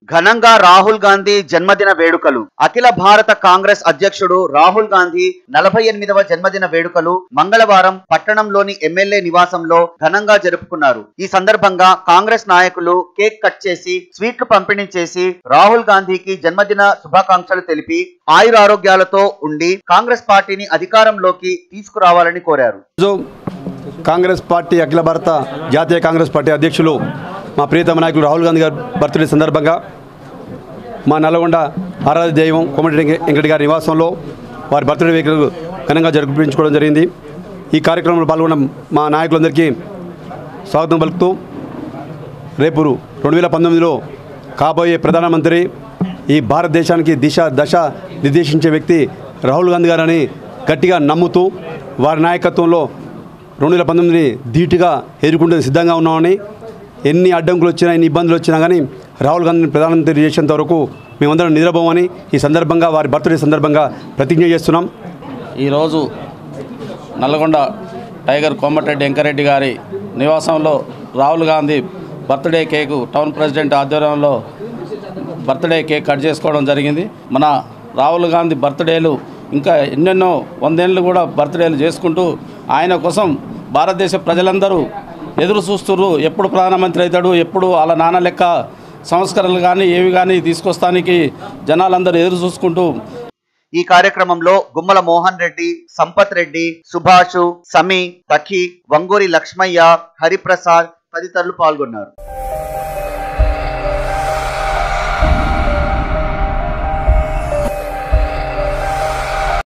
ఘనంగా రాహుల్ గాంధీ జన్మదిన వేడుకలు అఖిల భారత కాంగ్రెస్ అధ్యక్షుడు రాహుల్ గాంధీ నలభై ఎనిమిదవ జన్మదిన వేడుకలు మంగళవారం పట్టణంలోని ఎమ్మెల్యే నివాసంలో ఘనంగా జరుపుకున్నారు ఈ సందర్భంగా కాంగ్రెస్ నాయకులు కేక్ కట్ చేసి స్వీట్లు పంపిణీ చేసి రాహుల్ గాంధీకి జన్మదిన శుభాకాంక్షలు తెలిపి ఆయురారోగ్యాలతో ఉండి కాంగ్రెస్ పార్టీని అధికారంలోకి తీసుకురావాలని కోరారు ఈరోజు కాంగ్రెస్ పార్టీ అఖిల భారత జాతీయ కాంగ్రెస్ పార్టీ అధ్యక్షులు మా ప్రియతమ నాయకులు రాహుల్ గాంధీ గారి బర్త్డే సందర్భంగా మా నల్గొండ ఆరాధ్య దైవం కోమటి వెంకటి గారి నివాసంలో వారి బర్త్డే వేడుకలు ఘనంగా జరిపించుకోవడం జరిగింది ఈ కార్యక్రమంలో పాల్గొన్న మా నాయకులందరికీ స్వాగతం పలుకుతూ రేపు రెండు వేల పంతొమ్మిదిలో కాబోయే ప్రధానమంత్రి ఈ భారతదేశానికి దిశ దశ నిర్దేశించే వ్యక్తి రాహుల్ గాంధీ గారని గట్టిగా నమ్ముతూ వారి నాయకత్వంలో రెండు వేల పంతొమ్మిదిని ధీటుగా ఎదుర్కొంటే సిద్ధంగా ఉన్నామని ఎన్ని అడ్డంకులు వచ్చినా ఎన్ని ఇబ్బందులు వచ్చినా కానీ రాహుల్ గాంధీని ప్రధానమంత్రి చేసేంత వరకు మేమందరం నిద్రపోమని ఈ సందర్భంగా వారి బర్త్డే సందర్భంగా ప్రతిజ్ఞ చేస్తున్నాం ఈరోజు నల్గొండ టైగర్ కోమటిరెడ్డి వెంకరెడ్డి గారి నివాసంలో Rahul Gandhi birthday cake town president ఆధ్వర్యంలో బర్త్డే కేక్ కట్ చేసుకోవడం జరిగింది మన రాహుల్ గాంధీ బర్త్డేలు ఇంకా ఎన్నెన్నో వందేళ్ళు కూడా బర్త్డేలు చేసుకుంటూ ఆయన కోసం భారతదేశ ప్రజలందరూ ఎదురు చూస్తుర్రు ఎప్పుడు ప్రధానమంత్రి అవుతాడు ఎప్పుడు వాళ్ళ నాన్న లెక్క సంస్కరణలు కానీ ఏవి కానీ తీసుకొస్తానికి జనాలందరూ ఎదురు చూసుకుంటూ ఈ కార్యక్రమంలో గుమ్మల మోహన్ రెడ్డి సంపత్ రెడ్డి సుభాషు సమీ తఖి వంగూరి లక్ష్మయ్య హరిప్రసాద్ తదితరులు పాల్గొన్నారు